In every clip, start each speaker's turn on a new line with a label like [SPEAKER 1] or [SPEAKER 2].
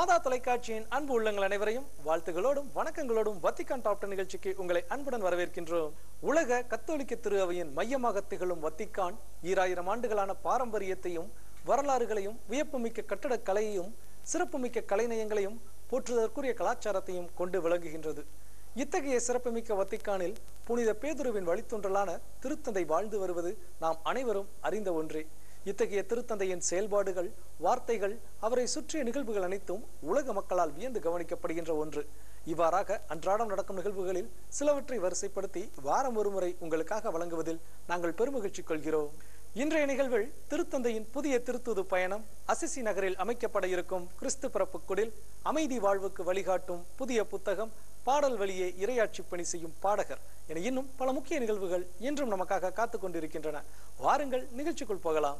[SPEAKER 1] மாதா தொலைக்காட்சியின் அன்பு உள்ளங்கள் அனைவரையும் வாழ்த்துகளோடும் வணக்கங்களோடும் வத்திக்கான் டாப் டென் நிகழ்ச்சிக்கு உங்களை அன்புடன் வரவேற்கின்றோம் உலக கத்தோலிக்க திரு அவையின் மையமாக திகழும் வத்திக்கான் ஈராயிரம் ஆண்டுகளான பாரம்பரியத்தையும் வரலாறுகளையும் வியப்புமிக்க கட்டடக் கலையையும் சிறப்புமிக்க கலைநயங்களையும் போற்றுதற்குரிய கலாச்சாரத்தையும் கொண்டு விளங்குகின்றது இத்தகைய சிறப்புமிக்க வத்திக்கானில் புனித பேதுருவின் வழித்தொன்றலான திருத்தந்தை வாழ்ந்து வருவது நாம் அனைவரும் அறிந்த ஒன்றே இத்தகைய திருத்தந்தையின் செயல்பாடுகள் வார்த்தைகள் அவரை சுற்றிய நிகழ்வுகள் அனைத்தும் உலக மக்களால் வியந்து கவனிக்கப்படுகின்ற ஒன்று இவ்வாறாக அன்றாடம் நடக்கும் நிகழ்வுகளில் சிலவற்றை வரிசைப்படுத்தி வாரம் ஒருமுறை உங்களுக்காக வழங்குவதில் நாங்கள் பெருமகிழ்ச்சி கொள்கிறோம் இன்றைய நிகழ்வில் திருத்தந்தையின் புதிய திருத்தூது பயணம் அசிசி நகரில் அமைக்கப்பட இருக்கும் கிறிஸ்து பிறப்பு குடில் அமைதி வாழ்வுக்கு வழிகாட்டும் புதிய புத்தகம் பாடல் வழியே இரையாட்சி பணி செய்யும் பாடகர் என இன்னும் பல முக்கிய நிகழ்வுகள் இன்றும் நமக்காக காத்துக் கொண்டிருக்கின்றன வாருங்கள் நிகழ்ச்சிக்குள் போகலாம்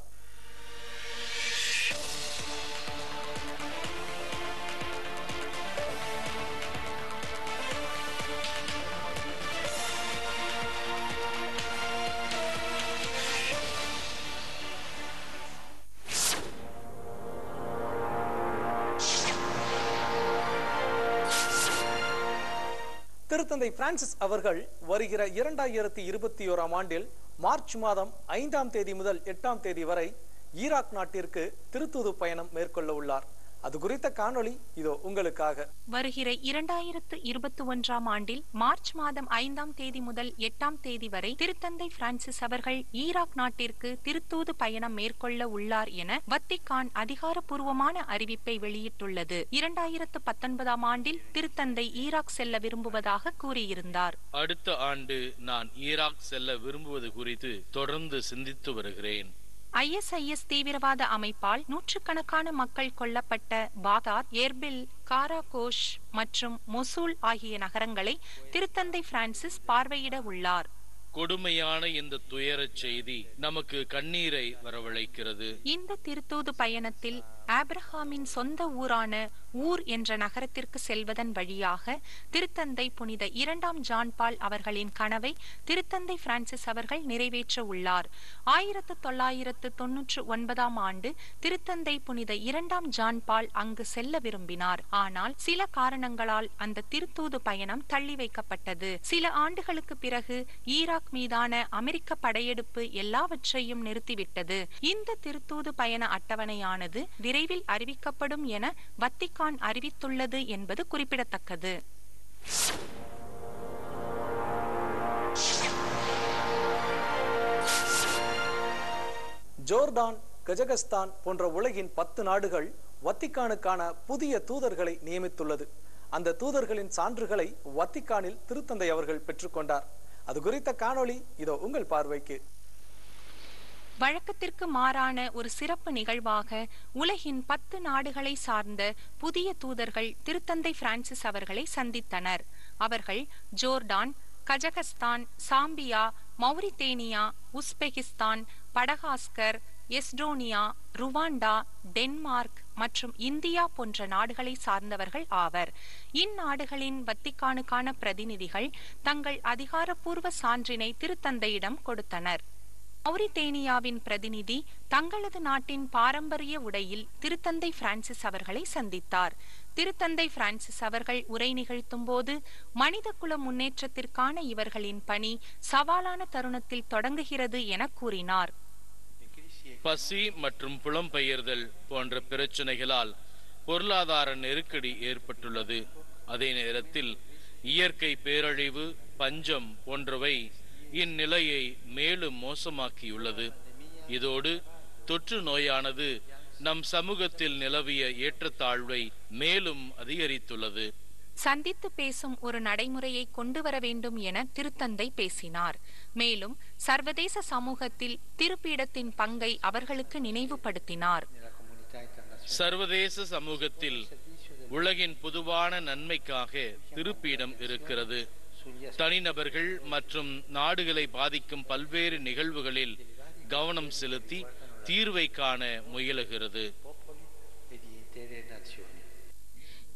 [SPEAKER 1] திருத்தந்தை பிரான்சிஸ் அவர்கள் வருகிற இரண்டாயிரத்தி இருபத்தி ஓராம் ஆண்டில் மார்ச் மாதம் ஐந்தாம் தேதி முதல் எட்டாம் தேதி வரை ஈராக் நாட்டிற்கு திருத்தூது பயணம் மேற்கொள்ள உள்ளார் அது குறித்த காணொளி இதோ உங்களுக்காக
[SPEAKER 2] வருகிற இரண்டாயிரத்து இருபத்தி ஒன்றாம் ஆண்டில் மார்ச் மாதம் ஐந்தாம் தேதி முதல் எட்டாம் தேதி வரை திருத்தந்தை பிரான்சிஸ் அவர்கள் ஈராக் நாட்டிற்கு திருத்தூது பயணம் மேற்கொள்ள உள்ளார் என வத்திக்கான் அதிகாரப்பூர்வமான அறிவிப்பை வெளியிட்டுள்ளது இரண்டாயிரத்து பத்தொன்பதாம் ஆண்டில் திருத்தந்தை ஈராக் செல்ல விரும்புவதாக கூறியிருந்தார்
[SPEAKER 3] அடுத்த ஆண்டு நான் ஈராக் செல்ல விரும்புவது குறித்து தொடர்ந்து சிந்தித்து வருகிறேன்
[SPEAKER 2] ஐஎஸ்ஐஎஸ் தீவிரவாத அமைப்பால் நூற்றுக்கணக்கான மக்கள் கொல்லப்பட்ட பாதாத் எர்பில் காராகோஷ் மற்றும் மொசூல் ஆகிய நகரங்களை திருத்தந்தை பிரான்சிஸ் பார்வையிட உள்ளார்
[SPEAKER 3] கொடுமையான இந்த துயரச் செய்தி நமக்கு கண்ணீரை வரவழைக்கிறது
[SPEAKER 2] இந்த திருத்தூது பயணத்தில் ஆப்ரஹாமின் சொந்த ஊரான ஊர் என்ற நகரத்திற்கு செல்வதன் வழியாக திருத்தந்தை புனித இரண்டாம் ஜான் பால் அவர்களின் கனவை திருத்தந்தை பிரான்சிஸ் அவர்கள் நிறைவேற்ற உள்ளார் ஆயிரத்து தொள்ளாயிரத்து தொன்னூற்று ஒன்பதாம் ஆண்டு திருத்தந்தை புனித இரண்டாம் ஜான் பால் அங்கு செல்ல விரும்பினார் ஆனால் சில காரணங்களால் அந்த திருத்தூது பயணம் தள்ளி வைக்கப்பட்டது சில ஆண்டுகளுக்கு பிறகு ஈராக் மீதான அமெரிக்க படையெடுப்பு எல்லாவற்றையும் நிறுத்திவிட்டது இந்த திருத்தூது பயண அட்டவணையானது விரைவில் அறிவிக்கப்படும் என வத்திக்கான் அறிவித்துள்ளது என்பது குறிப்பிடத்தக்கது
[SPEAKER 1] ஜோர்டான் கஜகஸ்தான் போன்ற உலகின் பத்து நாடுகள் வத்திக்கானுக்கான புதிய தூதர்களை நியமித்துள்ளது அந்த தூதர்களின் சான்றுகளை வத்திக்கானில் திருத்தந்தை அவர்கள் பெற்றுக்கொண்டார் அது குறித்த காணொளி இதோ உங்கள் பார்வைக்கு
[SPEAKER 2] வழக்கத்திற்கு மாறான ஒரு சிறப்பு நிகழ்வாக உலகின் பத்து நாடுகளை சார்ந்த புதிய தூதர்கள் திருத்தந்தை பிரான்சிஸ் அவர்களை சந்தித்தனர் அவர்கள் Jordan Kazakhstan Zambia Mauritania Uzbekistan Madagascar Estonia Rwanda Denmark மற்றும் இந்தியா போன்ற நாடுகளை சார்ந்தவர்கள் ஆவர் இந்நாடுகளின் வத்திக்கானுக்கான பிரதிநிதிகள் தங்கள் அதிகாரப்பூர்வ சான்றினை திருத்தந்தையிடம் கொடுத்தனர் மௌரித்தேனியாவின் பிரதிநிதி தங்களது நாட்டின் பாரம்பரிய உடையில் திருத்தந்தை பிரான்சிஸ் அவர்களை சந்தித்தார் திருத்தந்தை பிரான்சிஸ் அவர்கள் உரை நிகழ்த்தும் போது மனித குல முன்னேற்றத்திற்கான இவர்களின் பணி சவாலான தருணத்தில் தொடங்குகிறது என கூறினார்
[SPEAKER 3] பசி மற்றும் புலம்பெயர்தல் போன்ற பிரச்சனைகளால் பொருளாதார நெருக்கடி ஏற்பட்டுள்ளது அதே நேரத்தில் இயற்கை பேரழிவு பஞ்சம் போன்றவை இந்நிலையை மேலும் மோசமாக்கியுள்ளது இதோடு தொற்று நோயானது நம் சமூகத்தில் நிலவிய ஏற்றத்தாழ்வை மேலும் அதிகரித்துள்ளது
[SPEAKER 2] சந்தித்து பேசும் ஒரு நடைமுறையை கொண்டு வர வேண்டும் என திருத்தந்தை பேசினார் மேலும் சர்வதேச சமூகத்தில் திருப்பீடத்தின் பங்கை அவர்களுக்கு நினைவுபடுத்தினார்
[SPEAKER 3] சர்வதேச சமூகத்தில் உலகின் பொதுவான நன்மைக்காக திருப்பீடம் இருக்கிறது தனிநபர்கள் மற்றும் நாடுகளை பாதிக்கும் பல்வேறு நிகழ்வுகளில் கவனம் செலுத்தி தீர்வை காண முயலுகிறது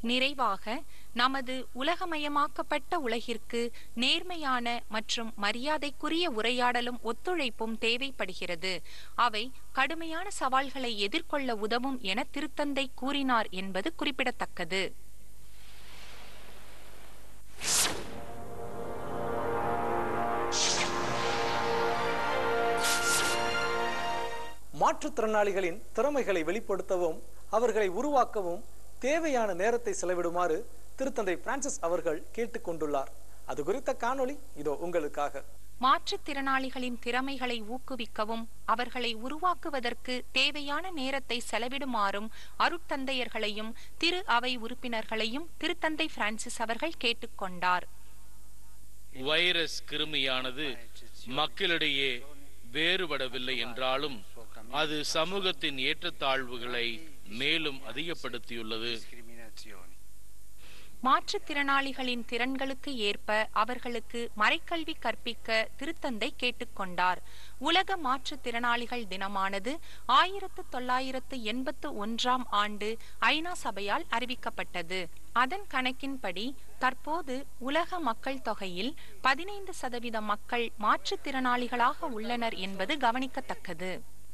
[SPEAKER 2] நிறைவாக நமது உலகமயமாக்கப்பட்ட உலகிற்கு நேர்மையான மற்றும் மரியாதைக்குரிய உரையாடலும் ஒத்துழைப்பும் தேவைப்படுகிறது அவை கடுமையான சவால்களை எதிர்கொள்ள உதவும் என திருத்தந்தை கூறினார் என்பது குறிப்பிடத்தக்கது
[SPEAKER 1] மாற்றுத்திறனாளிகளின் திறமைகளை வெளிப்படுத்தவும் அவர்களை உருவாக்கவும் தேவையான நேரத்தை செலவிடுமாறு திருத்தந்தை பிரான்சிஸ் அவர்கள் கேட்டுக்கொண்டுள்ளார் அது குறித்த காணொளி இதோ உங்களுக்காக
[SPEAKER 2] மாற்றுத்திறனாளிகளின் திறமைகளை ஊக்குவிக்கவும் அவர்களை உருவாக்குவதற்கு தேவையான நேரத்தை செலவிடுமாறும் அருட்தந்தையர்களையும் திரு அவை உறுப்பினர்களையும் திருத்தந்தை பிரான்சிஸ் அவர்கள் கேட்டுக்கொண்டார்
[SPEAKER 3] வைரஸ் கிருமியானது மக்களிடையே வேறுபடவில்லை என்றாலும் அது சமூகத்தின் ஏற்றத்தாழ்வுகளை மேலும் அதிகப்படுத்தியுள்ளது
[SPEAKER 2] மாற்றுத்திறனாளிகளின் திறன்களுக்கு ஏற்ப அவர்களுக்கு மறைக்கல்வி கற்பிக்க திருத்தந்தை கேட்டுக்கொண்டார் உலக மாற்றுத்திறனாளிகள் தினமானது ஆயிரத்து தொள்ளாயிரத்து எண்பத்து ஒன்றாம் ஆண்டு ஐநா சபையால் அறிவிக்கப்பட்டது அதன் கணக்கின்படி தற்போது உலக மக்கள் தொகையில் பதினைந்து சதவீத மக்கள் மாற்றுத்திறனாளிகளாக உள்ளனர் என்பது கவனிக்கத்தக்கது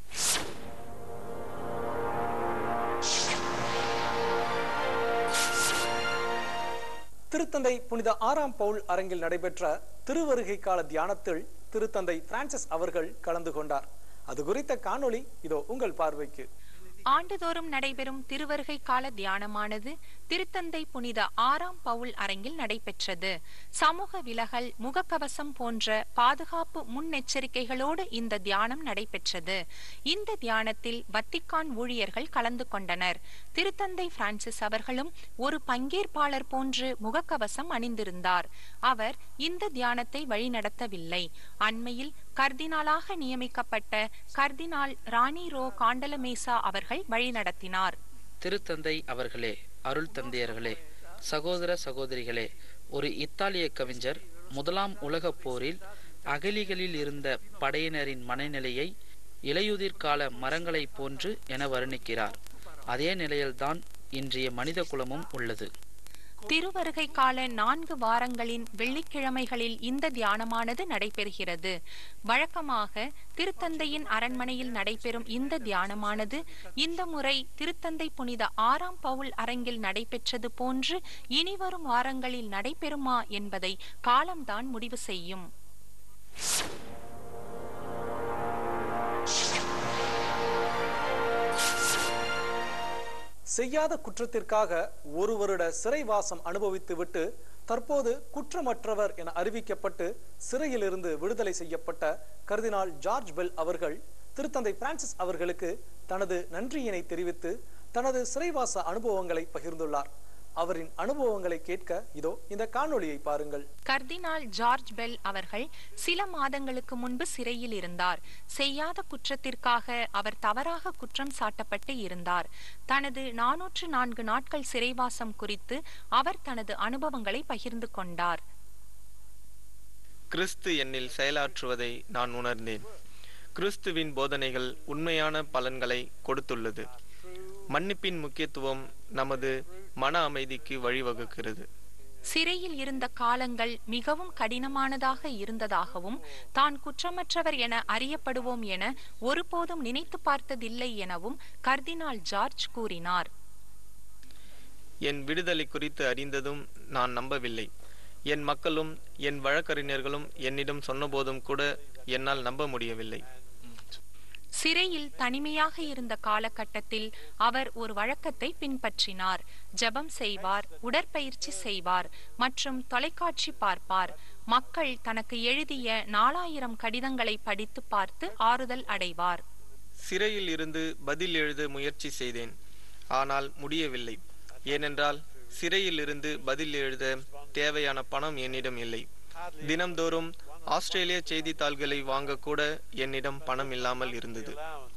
[SPEAKER 1] திருத்தந்தை புனித ஆறாம் பவுல் அரங்கில் நடைபெற்ற திருவருகை கால தியானத்தில் திருத்தந்தை பிரான்சிஸ் அவர்கள் கலந்து கொண்டார் அது குறித்த காணொளி இதோ உங்கள் பார்வைக்கு
[SPEAKER 2] ஆண்டுதோறும் நடைபெறும் திருவருகை கால தியானமானது திருத்தந்தை புனித ஆறாம் பவுல் அரங்கில் நடைபெற்றது சமூக விலகல் முகக்கவசம் போன்ற பாதுகாப்பு முன்னெச்சரிக்கைகளோடு இந்த தியானம் நடைபெற்றது இந்த தியானத்தில் வத்திக்கான் ஊழியர்கள் கலந்து கொண்டனர் திருத்தந்தை பிரான்சிஸ் அவர்களும் ஒரு பங்கேற்பாளர் போன்று முகக்கவசம் அணிந்திருந்தார் அவர் இந்த தியானத்தை வழிநடத்தவில்லை அண்மையில் கர்தினாலாக நியமிக்கப்பட்ட கர்தினால் ராணி ரோ காண்டலமேசா அவர்கள் வழிநடத்தினார்
[SPEAKER 4] திருத்தந்தை அவர்களே அருள் தந்தையர்களே சகோதர சகோதரிகளே ஒரு இத்தாலிய கவிஞர் முதலாம் உலகப் போரில் அகலிகளில் இருந்த படையினரின் மனநிலையை இலையுதிர் கால மரங்களைப் போன்று என வர்ணிக்கிறார் அதே நிலையில்தான் இன்றைய மனித குலமும் உள்ளது
[SPEAKER 2] திருவருகை கால நான்கு வாரங்களின் வெள்ளிக்கிழமைகளில் இந்த தியானமானது நடைபெறுகிறது வழக்கமாக திருத்தந்தையின் அரண்மனையில் நடைபெறும் இந்த தியானமானது இந்த முறை திருத்தந்தை புனித ஆறாம் பவுல் அரங்கில் நடைபெற்றது போன்று இனிவரும் வாரங்களில் நடைபெறுமா என்பதை காலம்தான் முடிவு செய்யும்
[SPEAKER 1] செய்யாத குற்றத்திற்காக ஒரு வருட சிறைவாசம் அனுபவித்துவிட்டு தற்போது குற்றமற்றவர் என அறிவிக்கப்பட்டு சிறையிலிருந்து விடுதலை செய்யப்பட்ட கர்தினால் ஜார்ஜ் பெல் அவர்கள் திருத்தந்தை பிரான்சிஸ் அவர்களுக்கு தனது நன்றியினை தெரிவித்து தனது சிறைவாச அனுபவங்களை பகிர்ந்துள்ளார் அவரின் அனுபவங்களை கேட்க இதோ இந்த காணொளியை பாருங்கள்
[SPEAKER 2] கர்தினால் ஜார்ஜ் பெல் அவர்கள் சில மாதங்களுக்கு முன்பு சிறையில் இருந்தார் செய்யாத குற்றத்திற்காக அவர் தவறாக குற்றம் சாட்டப்பட்டு இருந்தார் தனது நானூற்று நான்கு நாட்கள் சிறைவாசம் குறித்து அவர் தனது அனுபவங்களை பகிர்ந்து கொண்டார்
[SPEAKER 5] கிறிஸ்து என்னில் செயலாற்றுவதை நான் உணர்ந்தேன் கிறிஸ்துவின் போதனைகள் உண்மையான பலன்களை கொடுத்துள்ளது மன்னிப்பின் முக்கியத்துவம் நமது மன அமைதிக்கு வழிவகுக்கிறது
[SPEAKER 2] சிறையில் இருந்த காலங்கள் மிகவும் கடினமானதாக இருந்ததாகவும் தான் குற்றமற்றவர் என அறியப்படுவோம் என ஒருபோதும் நினைத்து பார்த்ததில்லை எனவும் கர்தினால் ஜார்ஜ் கூறினார்
[SPEAKER 5] என் விடுதலை குறித்து அறிந்ததும் நான் நம்பவில்லை என் மக்களும் என் வழக்கறிஞர்களும் என்னிடம் சொன்னபோதும் கூட என்னால் நம்ப முடியவில்லை
[SPEAKER 2] சிறையில் தனிமையாக இருந்த காலகட்டத்தில் அவர் ஒரு வழக்கத்தை பின்பற்றினார் ஜெபம் செய்வார் உடற்பயிற்சி செய்வார் மற்றும் தொலைக்காட்சி பார்ப்பார் மக்கள் தனக்கு எழுதிய நாலாயிரம் கடிதங்களை படித்து பார்த்து ஆறுதல் அடைவார்
[SPEAKER 5] சிறையில் இருந்து பதில் எழுத முயற்சி செய்தேன் ஆனால் முடியவில்லை ஏனென்றால் சிறையில் இருந்து பதில் எழுத தேவையான பணம் என்னிடம் இல்லை தினம்தோறும் ஆஸ்திரேலிய செய்தித்தாள்களை வாங்க கூட என்னிடம் பணம் இல்லாமல் இருந்தது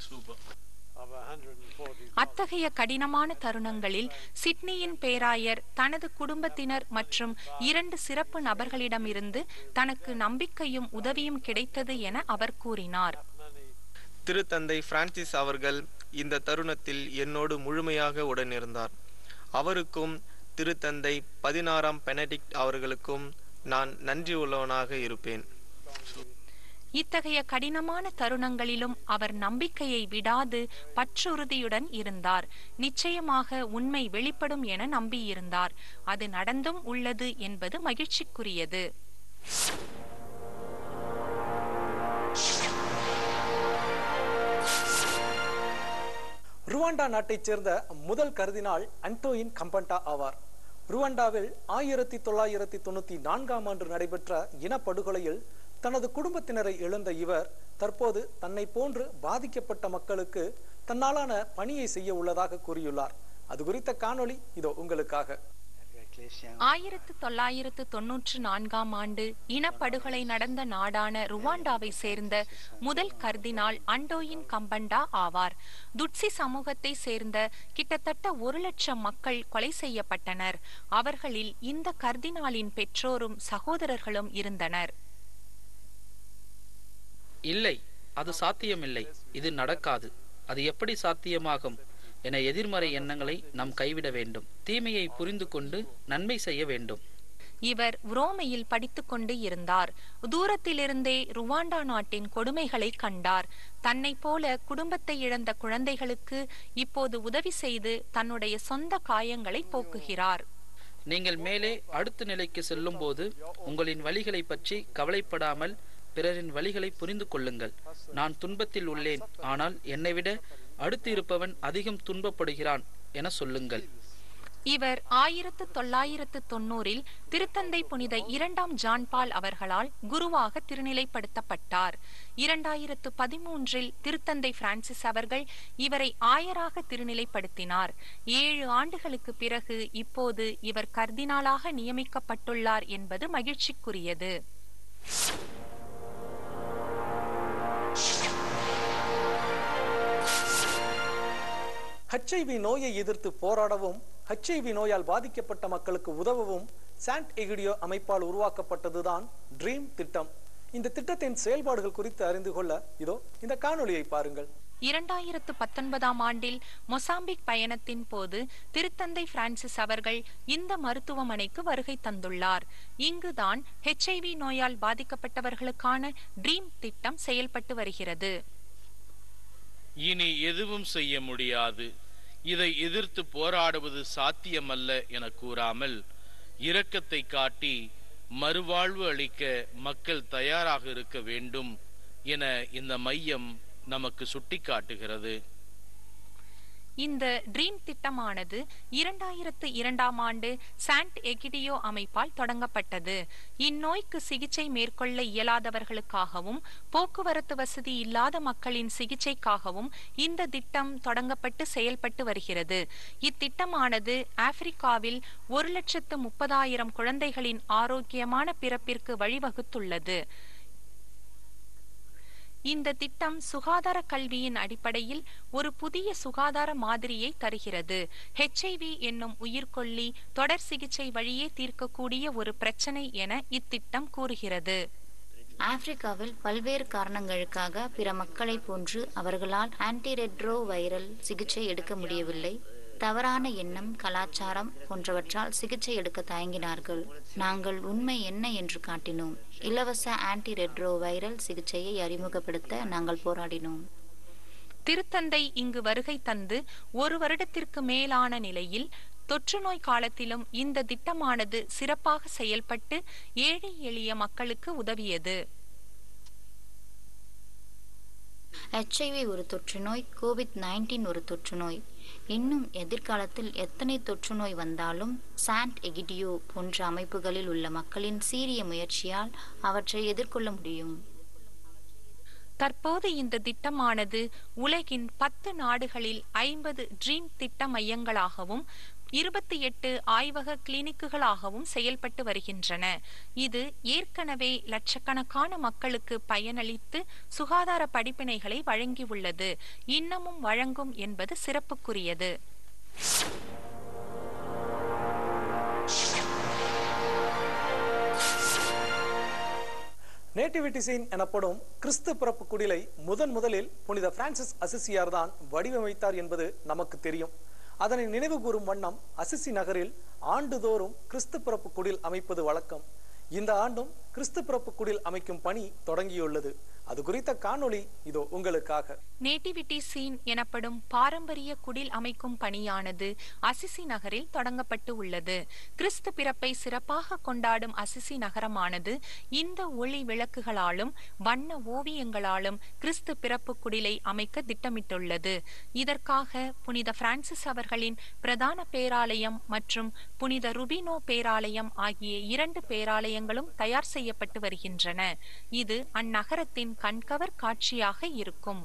[SPEAKER 2] அத்தகைய கடினமான தருணங்களில் சிட்னியின் பேராயர் தனது குடும்பத்தினர் மற்றும் இரண்டு சிறப்பு நபர்களிடமிருந்து தனக்கு நம்பிக்கையும் உதவியும் கிடைத்தது என அவர் கூறினார்
[SPEAKER 5] திருத்தந்தை பிரான்சிஸ் அவர்கள் இந்த தருணத்தில் என்னோடு முழுமையாக உடனிருந்தார் அவருக்கும் திருத்தந்தை பதினாறாம் பெனடிக்ட் அவர்களுக்கும் நான் நன்றி உள்ளவனாக இருப்பேன்
[SPEAKER 2] இத்தகைய கடினமான தருணங்களிலும் அவர் நம்பிக்கையை விடாது பற்றுறுதியுடன் இருந்தார் நிச்சயமாக உண்மை வெளிப்படும் என நம்பியிருந்தார் அது நடந்தும் உள்ளது என்பது மகிழ்ச்சிக்குரியது
[SPEAKER 1] ருவாண்டா நாட்டைச் சேர்ந்த முதல் கருதினாள் அன்டோயின் கம்பண்டா ஆவார் ருவாண்டாவில் ஆயிரத்தி தொள்ளாயிரத்தி தொண்ணூத்தி நான்காம் ஆண்டு நடைபெற்ற இனப்படுகொலையில் தனது குடும்பத்தினரை இழந்த இவர் தற்போது தன்னை போன்று பாதிக்கப்பட்ட மக்களுக்கு தன்னாலான பணியை செய்ய உள்ளதாக கூறியுள்ளார் அது குறித்த காணொளி இதோ உங்களுக்காக
[SPEAKER 2] ஆயிரத்து தொள்ளாயிரத்து தொன்னூற்று நான்காம் ஆண்டு இனப்படுகொலை நடந்த நாடான ருவாண்டாவை சேர்ந்த முதல் கர்தினால் அண்டோயின் கம்பண்டா ஆவார் துட்சி சமூகத்தை சேர்ந்த கிட்டத்தட்ட ஒரு லட்சம் மக்கள் கொலை செய்யப்பட்டனர் அவர்களில் இந்த கர்தினாலின் பெற்றோரும் சகோதரர்களும் இருந்தனர்
[SPEAKER 4] இல்லை அது சாத்தியமில்லை இது நடக்காது அது எப்படி சாத்தியமாகும் என எதிர்மறை எண்ணங்களை நாம் கைவிட வேண்டும் தீமையை புரிந்து கொண்டு நன்மை செய்ய வேண்டும்
[SPEAKER 2] இவர் உரோமையில் படித்துக் கொண்டு இருந்தார் தூரத்திலிருந்தே ருவாண்டா நாட்டின் கொடுமைகளை கண்டார் தன்னைப் போல குடும்பத்தை இழந்த குழந்தைகளுக்கு இப்போது உதவி செய்து தன்னுடைய சொந்த காயங்களை போக்குகிறார்
[SPEAKER 4] நீங்கள் மேலே அடுத்த நிலைக்கு செல்லும்போது உங்களின் வழிகளை பற்றி கவலைப்படாமல் பிறரின் வழிகளை புரிந்து கொள்ளுங்கள் நான் துன்பத்தில் உள்ளேன் ஆனால் என்னை விட அடுத்து இருப்பவன் அதிகம் துன்பப்படுகிறான் என சொல்லுங்கள்
[SPEAKER 2] இவர் ஆயிரத்து தொள்ளாயிரத்து தொண்ணூறில் திருத்தந்தை புனித இரண்டாம் ஜான் பால் அவர்களால் குருவாக திருநிலைப்படுத்தப்பட்டார் இரண்டாயிரத்து பதிமூன்றில் திருத்தந்தை பிரான்சிஸ் அவர்கள் இவரை ஆயராக திருநிலைப்படுத்தினார் ஏழு ஆண்டுகளுக்கு பிறகு இப்போது இவர் கர்தினாலாக நியமிக்கப்பட்டுள்ளார் என்பது மகிழ்ச்சிக்குரியது
[SPEAKER 1] ஹெச்ஐவி நோயை எதிர்த்து போராடவும் ஹெச்ஐவி நோயால் பாதிக்கப்பட்ட மக்களுக்கு உதவவும் சாண்ட் எகிடியோ அமைப்பால் உருவாக்கப்பட்டதுதான் ட்ரீம் திட்டம் இந்த திட்டத்தின் செயல்பாடுகள் குறித்து அறிந்து கொள்ள இதோ இந்த காணொளியை பாருங்கள்
[SPEAKER 2] இரண்டாயிரத்து பத்தொன்பதாம் ஆண்டில் மொசாம்பிக் பயணத்தின் போது திருத்தந்தை பிரான்சிஸ் அவர்கள் இந்த மருத்துவமனைக்கு வருகை தந்துள்ளார் இங்குதான் ஹெச்ஐவி நோயால் பாதிக்கப்பட்டவர்களுக்கான ட்ரீம் திட்டம் செயல்பட்டு வருகிறது
[SPEAKER 3] இனி எதுவும் செய்ய முடியாது இதை எதிர்த்து போராடுவது சாத்தியமல்ல என கூறாமல் இரக்கத்தை காட்டி மறுவாழ்வு அளிக்க மக்கள் தயாராக இருக்க வேண்டும் என இந்த மையம் நமக்கு சுட்டிக்காட்டுகிறது
[SPEAKER 2] இந்த ட்ரீம் திட்டமானது இரண்டாயிரத்து இரண்டாம் ஆண்டு சாண்ட் எகிடியோ அமைப்பால் தொடங்கப்பட்டது இந்நோய்க்கு சிகிச்சை மேற்கொள்ள இயலாதவர்களுக்காகவும் போக்குவரத்து வசதி இல்லாத மக்களின் சிகிச்சைக்காகவும் இந்த திட்டம் தொடங்கப்பட்டு செயல்பட்டு வருகிறது இத்திட்டமானது ஆப்பிரிக்காவில் ஒரு லட்சத்து முப்பதாயிரம் குழந்தைகளின் ஆரோக்கியமான பிறப்பிற்கு வழிவகுத்துள்ளது இந்த திட்டம் சுகாதார கல்வியின் அடிப்படையில் ஒரு புதிய சுகாதார மாதிரியை தருகிறது ஹெச்ஐவி என்னும் உயிர்கொல்லி தொடர் சிகிச்சை வழியே தீர்க்கக்கூடிய ஒரு பிரச்சனை என இத்திட்டம் கூறுகிறது
[SPEAKER 6] ஆப்பிரிக்காவில் பல்வேறு காரணங்களுக்காக பிற மக்களைப் போன்று அவர்களால் ஆன்டிரெட்ரோ வைரல் சிகிச்சை எடுக்க முடியவில்லை தவறான எண்ணம் கலாச்சாரம் போன்றவற்றால் சிகிச்சை எடுக்க தயங்கினார்கள் நாங்கள் உண்மை என்ன என்று காட்டினோம் இலவச ஆன்டிரெட்ரோ வைரல் சிகிச்சையை அறிமுகப்படுத்த நாங்கள் போராடினோம்
[SPEAKER 2] திருத்தந்தை இங்கு வருகை தந்து ஒரு வருடத்திற்கு மேலான நிலையில் தொற்று நோய் காலத்திலும் இந்த திட்டமானது சிறப்பாக செயல்பட்டு ஏழை எளிய மக்களுக்கு உதவியது
[SPEAKER 6] ஹெச்ஐவி ஒரு தொற்று நோய் கோவிட் நைன்டீன் ஒரு தொற்று நோய் இன்னும் எதிர்காலத்தில் எத்தனை தொற்று நோய் வந்தாலும் சாண்ட் எகிடியோ போன்ற அமைப்புகளில் உள்ள மக்களின் சீரிய முயற்சியால் அவற்றை எதிர்கொள்ள முடியும்
[SPEAKER 2] தற்போது இந்த திட்டமானது உலகின் பத்து நாடுகளில் ஐம்பது ட்ரீம் திட்ட மையங்களாகவும் இருபத்தி எட்டு ஆய்வக கிளினிக்குகளாகவும் செயல்பட்டு வருகின்றன இது ஏற்கனவே லட்சக்கணக்கான மக்களுக்கு பயனளித்து சுகாதார படிப்பினைகளை வழங்கியுள்ளது இன்னமும் வழங்கும் என்பது சிறப்புக்குரியது
[SPEAKER 1] நேட்டிவிட்டி சீன் எனப்படும் கிறிஸ்து பிறப்பு குடிலை முதன் முதலில் புனித பிரான்சிஸ் அசிசியார் தான் வடிவமைத்தார் என்பது நமக்கு தெரியும் அதனை நினைவு கூறும் வண்ணம் அசிசி நகரில் ஆண்டுதோறும் கிறிஸ்து பிறப்பு குடில் அமைப்பது வழக்கம் இந்த ஆண்டும் கிறிஸ்து பிறப்பு குடில் அமைக்கும் பணி தொடங்கியுள்ளது அது குறித்த காணொளி இதோ உங்களுக்காக
[SPEAKER 2] நேட்டிவிட்டி சீன் எனப்படும் பாரம்பரிய குடில் அமைக்கும் பணியானது அசிசி நகரில் தொடங்கப்பட்டு உள்ளது கிறிஸ்து பிறப்பை சிறப்பாக கொண்டாடும் அசிசி நகரமானது இந்த ஒளி விளக்குகளாலும் வண்ண ஓவியங்களாலும் கிறிஸ்து பிறப்பு குடிலை அமைக்க திட்டமிட்டுள்ளது இதற்காக புனித பிரான்சிஸ் அவர்களின் பிரதான பேராலயம் மற்றும் புனித ருபினோ பேராலயம் ஆகிய இரண்டு பேராலயங்களும் தயார் செய்யப்பட்டு வருகின்றன இது அந்நகரத்தின் கண்கவர் காட்சியாக இருக்கும்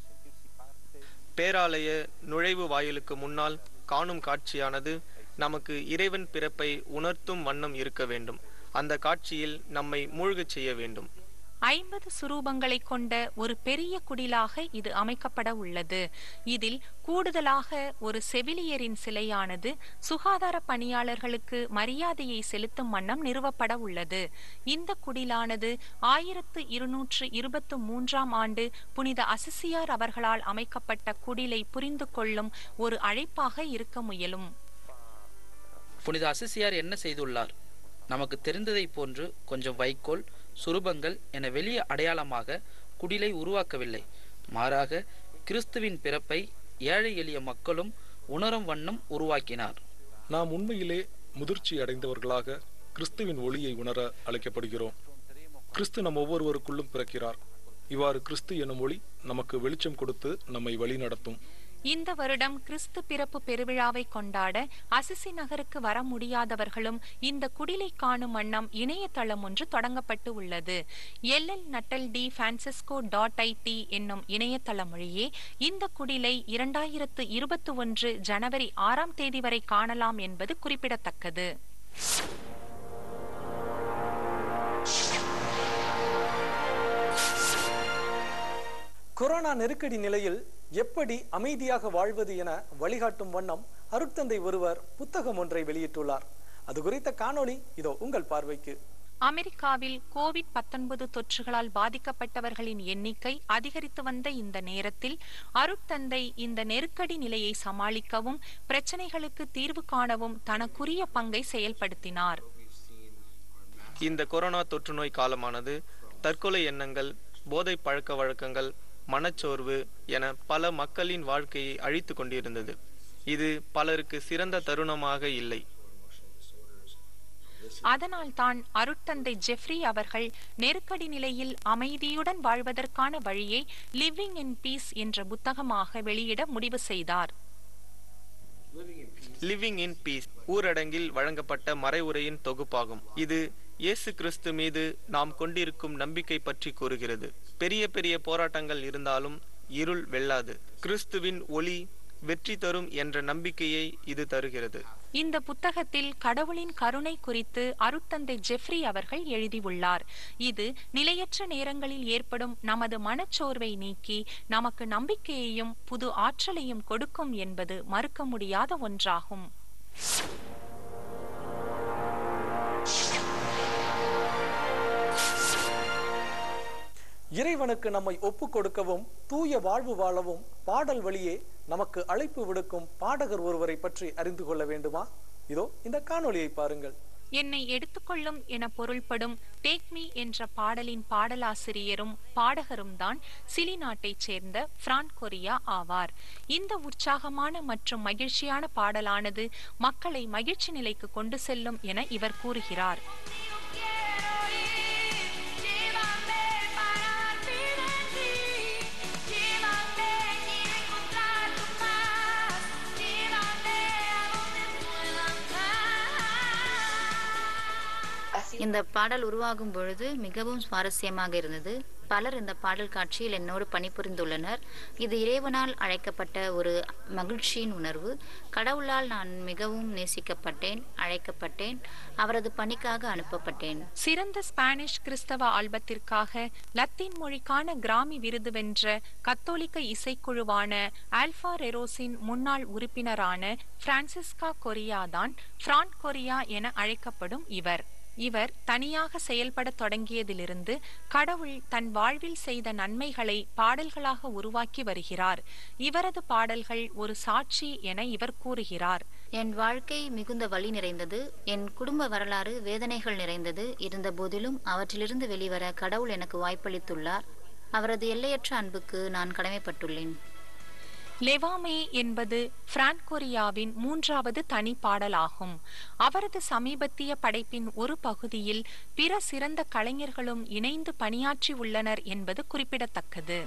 [SPEAKER 5] பேராலய நுழைவு வாயிலுக்கு முன்னால் காணும் காட்சியானது நமக்கு இறைவன் பிறப்பை உணர்த்தும் வண்ணம் இருக்க வேண்டும் அந்த காட்சியில் நம்மை மூழ்கச் செய்ய வேண்டும்
[SPEAKER 2] ஐம்பது சுரூபங்களை கொண்ட ஒரு பெரிய குடிலாக இது அமைக்கப்பட உள்ளது இதில் கூடுதலாக ஒரு செவிலியரின் சிலையானது சுகாதார பணியாளர்களுக்கு மரியாதையை செலுத்தும் வண்ணம் நிறுவப்பட உள்ளது இந்த குடிலானது ஆயிரத்து இருநூற்று இருபத்து மூன்றாம் ஆண்டு புனித அசிசியார் அவர்களால் அமைக்கப்பட்ட குடிலை புரிந்து கொள்ளும் ஒரு அழைப்பாக இருக்க முயலும்
[SPEAKER 4] புனித அசிசியார் என்ன செய்துள்ளார் நமக்கு தெரிந்ததைப் போன்று கொஞ்சம் வைக்கோல் சுரூபங்கள் என வெளிய அடையாளமாக குடிலை உருவாக்கவில்லை மாறாக கிறிஸ்துவின் பிறப்பை ஏழை எளிய மக்களும் உணரும் வண்ணம் உருவாக்கினார்
[SPEAKER 7] நாம் உண்மையிலே முதிர்ச்சி அடைந்தவர்களாக கிறிஸ்துவின் ஒளியை உணர அழைக்கப்படுகிறோம் கிறிஸ்து நம் ஒவ்வொருவருக்குள்ளும் பிறக்கிறார் இவ்வாறு கிறிஸ்து எனும் ஒளி நமக்கு வெளிச்சம் கொடுத்து நம்மை வழிநடத்தும்
[SPEAKER 2] இந்த வருடம் கிறிஸ்து பிறப்பு பெருவிழாவை கொண்டாட அசிசி நகருக்கு வர முடியாதவர்களும் இந்த குடிலை காணும் வண்ணம் இணையதளம் ஒன்று தொடங்கப்பட்டு உள்ளது எல்எல் நட்டல் டி பிரான்சிஸ்கோ டாட் ஐடி என்னும் இணையதளம் வழியே இந்த குடிலை இரண்டாயிரத்து இருபத்தி ஒன்று ஜனவரி ஆறாம் தேதி வரை காணலாம் என்பது குறிப்பிடத்தக்கது
[SPEAKER 1] கொரோனா நெருக்கடி நிலையில் எப்படி அமைதியாக வாழ்வது என வழிகாட்டும் வண்ணம் அருட்தந்தை ஒருவர் புத்தகம் ஒன்றை வெளியிட்டுள்ளார் அது குறித்த காணொளி இதோ உங்கள் பார்வைக்கு
[SPEAKER 2] அமெரிக்காவில் கோவிட் 19 தொற்றுகளால் பாதிக்கப்பட்டவர்களின் எண்ணிக்கை அதிகரித்து வந்த இந்த நேரத்தில் அருட்தந்தை இந்த நெருக்கடி நிலையை சமாளிக்கவும் பிரச்சனைகளுக்கு தீர்வு காணவும் தனக்குரிய பங்கை செயல்படுத்தினார்
[SPEAKER 5] இந்த கொரோனா தொற்றுநோய் காலமானது தற்கொலை எண்ணங்கள் போதை பழக்க வழக்கங்கள் மனச்சோர்வு என பல மக்களின் வாழ்க்கையை அழித்து கொண்டிருந்தது இது பலருக்கு சிறந்த தருணமாக இல்லை
[SPEAKER 2] அதனால் தான் அருட்தந்தை ஜெஃப்ரி அவர்கள் நெருக்கடி நிலையில் அமைதியுடன் வாழ்வதற்கான வழியை லிவிங் இன் பீஸ் என்ற புத்தகமாக வெளியிட முடிவு செய்தார்
[SPEAKER 5] லிவிங் இன் பீஸ் ஊரடங்கில் வழங்கப்பட்ட மறைவுரையின் தொகுப்பாகும் இது இயேசு கிறிஸ்து மீது நாம் கொண்டிருக்கும் நம்பிக்கை பற்றி கூறுகிறது பெரிய பெரிய போராட்டங்கள் இருந்தாலும் இருள் வெல்லாது கிறிஸ்துவின் ஒளி வெற்றி தரும் என்ற நம்பிக்கையை இது தருகிறது
[SPEAKER 2] இந்த புத்தகத்தில் கடவுளின் கருணை குறித்து அருட்தந்தை ஜெஃப்ரி அவர்கள் எழுதியுள்ளார் இது நிலையற்ற நேரங்களில் ஏற்படும் நமது மனச்சோர்வை நீக்கி நமக்கு நம்பிக்கையையும் புது ஆற்றலையும் கொடுக்கும் என்பது மறுக்க முடியாத ஒன்றாகும்
[SPEAKER 1] இறைவனுக்கு நம்மை ஒப்பு கொடுக்கவும் தூய வாழ்வு வாழவும் பாடல் வழியே நமக்கு அழைப்பு விடுக்கும் பாடகர் ஒருவரை பற்றி அறிந்து கொள்ள வேண்டுமா இதோ இந்த காணொளியை பாருங்கள்
[SPEAKER 2] என்னை எடுத்துக்கொள்ளும் என பொருள்படும் டேக் மீ என்ற பாடலின் பாடலாசிரியரும் பாடகரும் தான் சிலி நாட்டைச் சேர்ந்த பிரான் கொரியா ஆவார் இந்த உற்சாகமான மற்றும் மகிழ்ச்சியான பாடலானது மக்களை மகிழ்ச்சி நிலைக்கு கொண்டு செல்லும் என இவர் கூறுகிறார்
[SPEAKER 8] Llévame para vivir en ti, llévame quiero encontrar tu paz, llévame a donde pueda estar.
[SPEAKER 6] இந்த பாடல் உருவாகும் பொழுது மிகவும் சுவாரஸ்யமாக இருந்தது பலர் இந்த பாடல் காட்சியில் என்னோடு பணிபுரிந்துள்ளனர் இது இறைவனால் அழைக்கப்பட்ட ஒரு மகிழ்ச்சியின் உணர்வு கடவுளால் நான் மிகவும் நேசிக்கப்பட்டேன் அழைக்கப்பட்டேன் அவரது பணிக்காக அனுப்பப்பட்டேன்
[SPEAKER 2] சிறந்த ஸ்பானிஷ் கிறிஸ்தவ ஆல்பத்திற்காக லத்தீன் மொழிக்கான கிராமி விருது வென்ற கத்தோலிக்க இசைக்குழுவான ஆல்பா ரெரோஸின் முன்னாள் உறுப்பினரான பிரான்சிஸ்கா கொரியா தான் பிரான் கொரியா என அழைக்கப்படும் இவர் இவர் தனியாக செயல்படத் தொடங்கியதிலிருந்து கடவுள் தன் வாழ்வில் செய்த நன்மைகளை பாடல்களாக உருவாக்கி வருகிறார் இவரது பாடல்கள் ஒரு சாட்சி என இவர் கூறுகிறார்
[SPEAKER 6] என் வாழ்க்கை மிகுந்த வழி நிறைந்தது என் குடும்ப வரலாறு வேதனைகள் நிறைந்தது இருந்த போதிலும் அவற்றிலிருந்து வெளிவர கடவுள் எனக்கு வாய்ப்பளித்துள்ளார் அவரது எல்லையற்ற அன்புக்கு நான் கடமைப்பட்டுள்ளேன்
[SPEAKER 2] லெவாமே என்பது பிரான்கொரியாவின் மூன்றாவது தனி பாடலாகும் அவரது சமீபத்திய படைப்பின் ஒரு பகுதியில் பிற சிறந்த கலைஞர்களும் இணைந்து பணியாற்றி உள்ளனர் என்பது குறிப்பிடத்தக்கது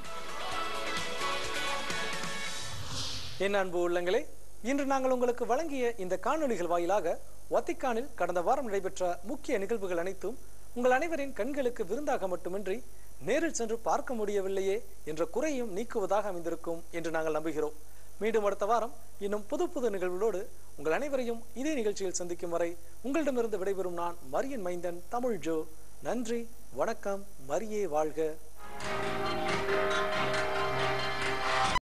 [SPEAKER 1] என் அன்பு உள்ளங்களே இன்று நாங்கள் உங்களுக்கு வழங்கிய இந்த காணொளிகள் வாயிலாக வத்திக்கானில் கடந்த வாரம் நடைபெற்ற முக்கிய நிகழ்வுகள் அனைத்தும் உங்கள் அனைவரின் கண்களுக்கு விருந்தாக மட்டுமின்றி நேரில் சென்று பார்க்க முடியவில்லையே என்ற குறையும் நீக்குவதாக அமைந்திருக்கும் என்று நாங்கள் நம்புகிறோம் மீண்டும் அடுத்த வாரம் இன்னும் புது புது நிகழ்வுகளோடு உங்கள் அனைவரையும் இதே நிகழ்ச்சியில் சந்திக்கும் வரை உங்களிடமிருந்து விடைபெறும் நான் மரியன் மைந்தன் தமிழ் ஜோ நன்றி வணக்கம் மரியே வாழ்க